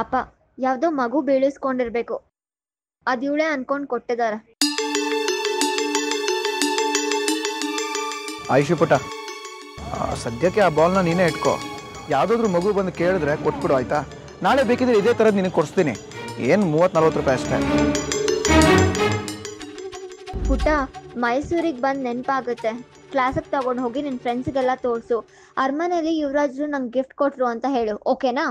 ಪಾಪ ಯಾವ್ದೋ ಮಗು ಬೀಳಿಸ್ಕೊಂಡಿರ್ಬೇಕು ಅದ್ ಇವಳೇ ಅನ್ಕೊಂಡ್ ಕೊಟ್ಟಿದಾರೆ ಆಯುಷಿ ಪುಟ ಆ, ಸದ್ಯಕ್ಕೆ ಆ ಬಾಲ್ನ ನೀನೇ ಇಟ್ಕೋ ಯಾವುದಾದ್ರೂ ಮಗು ಬಂದು ಕೇಳಿದ್ರೆ ಕೊಟ್ಬಿಡು ಆಯ್ತಾ ನಾಳೆ ಬೇಕಿದ್ರೆ ಇದೇ ಥರದ್ದು ನಿನಗೆ ಕೊಡಿಸ್ತೀನಿ ಏನು ಮೂವತ್ತು ನಲ್ವತ್ತು ರೂಪಾಯಿ ಅಷ್ಟೇ ಪುಟ ಮೈಸೂರಿಗೆ ಬಂದ್ ನೆನ್ಪಾಗುತ್ತೆ ಕ್ಲಾಸಿಗೆ ತಗೊಂಡ್ ಹೋಗಿ ನಿನ್ ಫ್ರೆಂಡ್ಸ್ಗೆಲ್ಲ ತೋರ್ಸು ಅರಮನೆಯಲ್ಲಿ ಯುವರಾಜ್ರು ನಂಗೆ ಗಿಫ್ಟ್ ಕೊಟ್ರು ಅಂತ ಹೇಳು ಓಕೆನಾ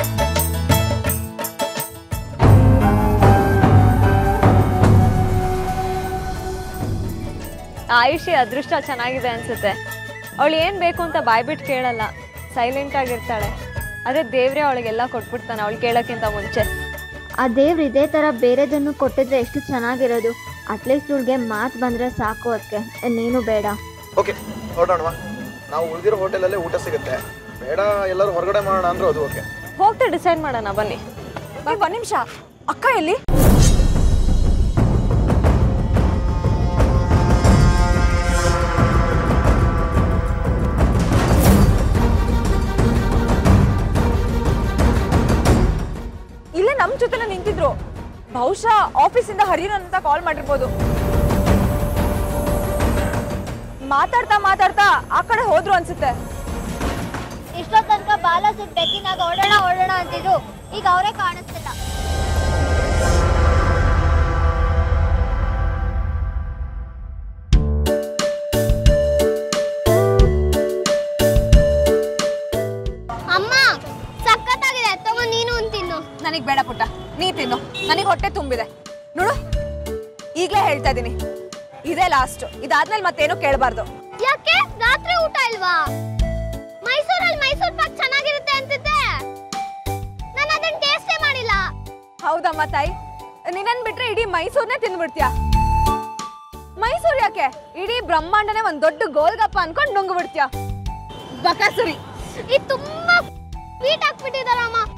ಆಯುಷಿ ಅದೃಷ್ಟ ಚೆನ್ನಾಗಿದೆ ಅನ್ಸುತ್ತೆ ಅವಳು ಏನು ಬೇಕು ಅಂತ ಬಾಯ್ಬಿಟ್ಟು ಕೇಳಲ್ಲ ಸೈಲೆಂಟ್ ಆಗಿರ್ತಾಳೆ ಅದೇ ದೇವ್ರೆ ಅವಳಿಗೆಲ್ಲ ಕೊಟ್ಬಿಡ್ತಾನೆ ಅವಳು ಕೇಳೋಕ್ಕಿಂತ ಮುಂಚೆ ಆ ದೇವ್ರು ಇದೇ ತರ ಬೇರೆದನ್ನು ಕೊಟ್ಟಿದ್ರೆ ಎಷ್ಟು ಚೆನ್ನಾಗಿರೋದು ಅಟ್ಲೀಸ್ಟ್ ಇವ್ಳಿಗೆ ಮಾತು ಬಂದ್ರೆ ಸಾಕು ಅದಕ್ಕೆ ನೀನು ಬೇಡ ಓಕೆ ಹೊರಡೋಣವಾ ನಾವು ಉಳಿದಿರೋ ಹೋಟೆಲಲ್ಲೇ ಊಟ ಸಿಗುತ್ತೆ ಬೇಡ ಎಲ್ಲರೂ ಹೊರಗಡೆ ಮಾಡೋಣ ಅಂದ್ರೆ ಅದು ಓಕೆ ಹೋಗ್ತಾ ಡಿಸೈಡ್ ಮಾಡೋಣ ಬನ್ನಿ ಒಂದ್ ನಿಮಿಷ ಅಕ್ಕ ಎಲ್ಲಿ ಇಲ್ಲೇ ನಮ್ ಜೊತೆನೆ ನಿಂತಿದ್ರು ಬಹುಶಃ ಆಫೀಸಿಂದ ಹರಿಯನ್ ಅಂತ ಕಾಲ್ ಮಾಡಿರ್ಬೋದು ಮಾತಾಡ್ತಾ ಮಾತಾಡ್ತಾ ಆ ಕಡೆ ಹೋದ್ರು ಅನ್ಸುತ್ತೆ ಇಷ್ಟೋ ತನಕ ಬಾಲ ಸುಟ್ ಬೆಕ್ಕಿನಾಗ ಓಡೋಣ ಓಡೋಣ ಅಂತಿದ್ರು ಈಗ ಅವರೇ ಕಾಣಿಸ್ತಿಲ್ಲ ಅಮ್ಮ ಸಖತ್ತಾಗಿದೆ ತಗೊಂಡ್ ನೀನು ಒಂದು ತಿನ್ನು ನನಗ್ ಬೇಡ ಪುಟ್ಟ ನೀ ತಿನ್ನು ನನಗೆ ಹೊಟ್ಟೆ ತುಂಬಿದೆ ನೋಡು ಈಗಲೇ ಹೇಳ್ತಾ ಇದೀನಿ ಇದೇ ಲಾಸ್ಟ್ ಇದಾದ್ಮೇಲೆ ಮತ್ತೇನು ಕೇಳಬಾರ್ದು ಯಾಕೆ ರಾತ್ರಿ ಊಟ ಇಲ್ವಾ ಮೈಸೂರಲ್ಲಿ ಮೈಸೂರ್ ಪಾಕ್ ಚೆನ್ನಾಗಿರುತ್ತೆ ಅಂತಿದ್ದೆ ನಾನು ಅದನ್ನ ಟೇಸ್ಟೇ ಮಾಡಿಲ್ಲ ಹೌದಮ್ಮ ತಾಯಿ ನಿನ್ನನ್ ಬಿಟ್ರೆ ಇಡೀ ಮೈಸೂರ್ನೇ ತಿಂದ್ಬಿಡ್ತೀಯ ಮೈಸೂರ್ ಯಾಕೆ ಇಡೀ ಬ್ರಹ್ಮಾಂಡನೇ ಒಂದ್ ದೊಡ್ಡ ಗೋಲ್ಗಪ್ಪ ಅನ್ಕೊಂಡ್ ನುಂಗ್ ಬಿಡ್ತೀಯ ಬಕಾಸುರಿ ಇದು ತುಂಬಾ ಸ್ವೀಟ್ ಆಗ್ಬಿಟ್ಟಿದಾರಮ್ಮ